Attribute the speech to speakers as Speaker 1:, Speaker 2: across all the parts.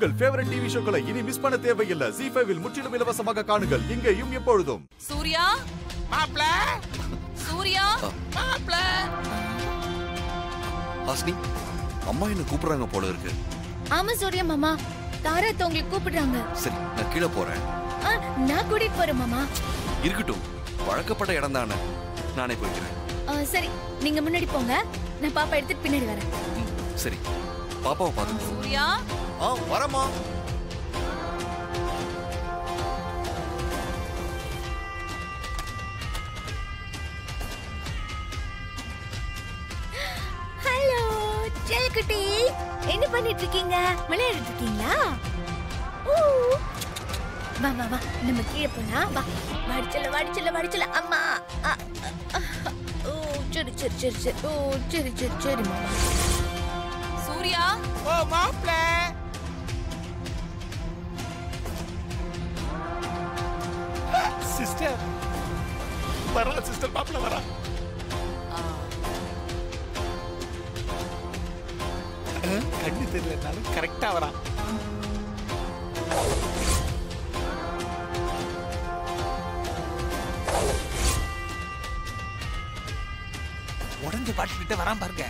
Speaker 1: உங்கள் favourite TV ஷோக்களை இனி miss பண்ண தேவையில்லை ஜி ஃபைவில் முற்றிலும் இலவசமாக காணுங்கள் இங்கேயும் எப்பொழுதும்
Speaker 2: சூர்யா
Speaker 3: மாப்ள
Speaker 2: சூர்யா
Speaker 3: மாப்ள
Speaker 4: ஹாஸ்னி அம்மா என்ன கூப்பிடுறாங்க போல இருக்கு
Speaker 5: ஆமா சூர்யா மாமா தாரா அத்தை உங்களை கூப்பிடுறாங்க
Speaker 4: சரி நான் கீழே போறேன்
Speaker 5: ஆ, நான் கூட்டிட்டு போறேன் மாமா
Speaker 4: இருக்கட்டும் வழக்கப்பட்ட இடம் தானே நானே போய்க்கிறேன்
Speaker 5: ஆ, சரி நீங்க முன்னாடி போங்க நான் பாப்பா எடுத்துட்டு பின்னாடி வரேன்
Speaker 4: ம், சரி பாப்பாவை பார்த்து
Speaker 2: சூர்யா
Speaker 1: ஆ வரமா
Speaker 5: ஹலோ ஜெயக்குட்டி என்ன பண்ணிட்டு இருக்கீங்க விளையாடிட்டு இருக்கீங்களா ஊ. வா வா வா நம்ம கீழே போலாம் வா வாடிச்சல வாடிச்சல வாடிச்சல அம்மா ஆ, ஆ, ஆ. ஓ சரி சரி சரி சரி ஓ சரி சரி சரி மாமா
Speaker 2: சூர்யா
Speaker 3: ஓ மாப்ள சிஸ்டர் வரா சிஸ்டர் மாப்ள வரா கண்ணு தெரியலனாலும் கரெக்டா வரான் உடஞ்ச பாட்டு கிட்ட வரான் பாருங்க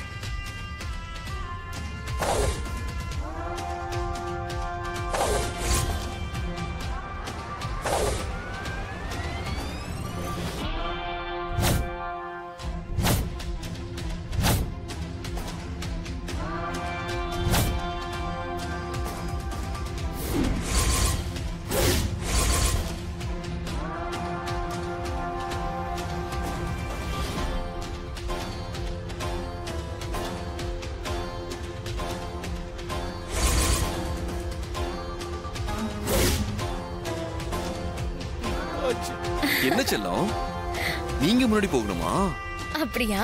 Speaker 4: என்ன செல்லம் நீங்க முன்னாடி போகணுமா
Speaker 5: அப்படியா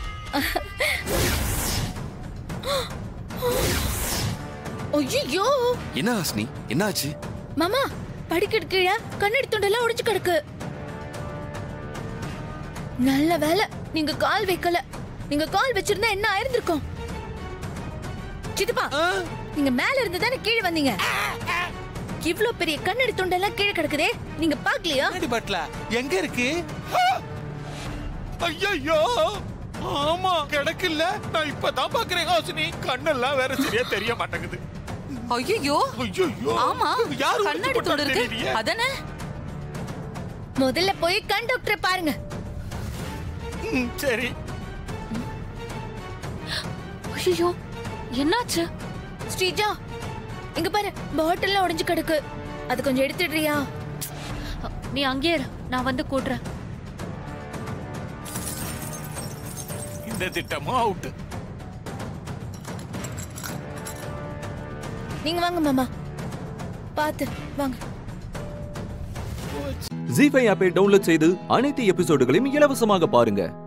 Speaker 5: ஐயோ
Speaker 4: என்ன ஹாஸ்னி என்னாச்சு
Speaker 5: மாமா படிக்கட்டு கீழே கண்ணாடி துண்டெல்லாம் உடைச்சு கிடக்கு நல்ல வேலை நீங்க கால் வைக்கல நீங்க கால் வச்சிருந்தா என்ன ஆயிருந்திருக்கும் சித்தப்பா நீங்க மேல இருந்து தானே கீழே வந்தீங்க இவ்ளோ பெரிய கண்ணாடி துண்டெல்லாம் கீழே கிடக்குதே நீங்க பாக்கலையா
Speaker 3: கண்ணாடி பாட்டில எங்க இருக்கு ஐயோ ஆமா கிடக்குல்ல நான் இப்பதான் பாக்குறேன் ஹாசினி கண்ணெல்லாம் வேற சரியா தெரிய மாட்டேங்குது
Speaker 2: ஐயோ
Speaker 3: ஐயோ
Speaker 2: ஆமா
Speaker 3: யாரு
Speaker 2: கண்ணாடி துண்டு இருக்கு
Speaker 3: தெரியலையே.
Speaker 2: அதானே
Speaker 5: முதல்ல போய் கண் டாக்டரை பாருங்க
Speaker 3: ம், சரி
Speaker 2: ஐயோ என்னாச்சு
Speaker 5: ஸ்ரீஜா இங்க பாரு பாட்டில் உடைஞ்சு கிடக்கு அது கொஞ்சம் எடுத்துடுறியா
Speaker 2: நீ அங்கேயே இரு நான் வந்து கூட்டுறேன்
Speaker 3: இந்த திட்டமும் அவுட்
Speaker 5: நீங்க வாங்க மாமா பாத்து வாங்க
Speaker 6: ஜி ஃபைவ் ஆப்பை டவுன்லோட் செய்து அனைத்து எபிசோடுகளையும் இலவசமாக பாருங்க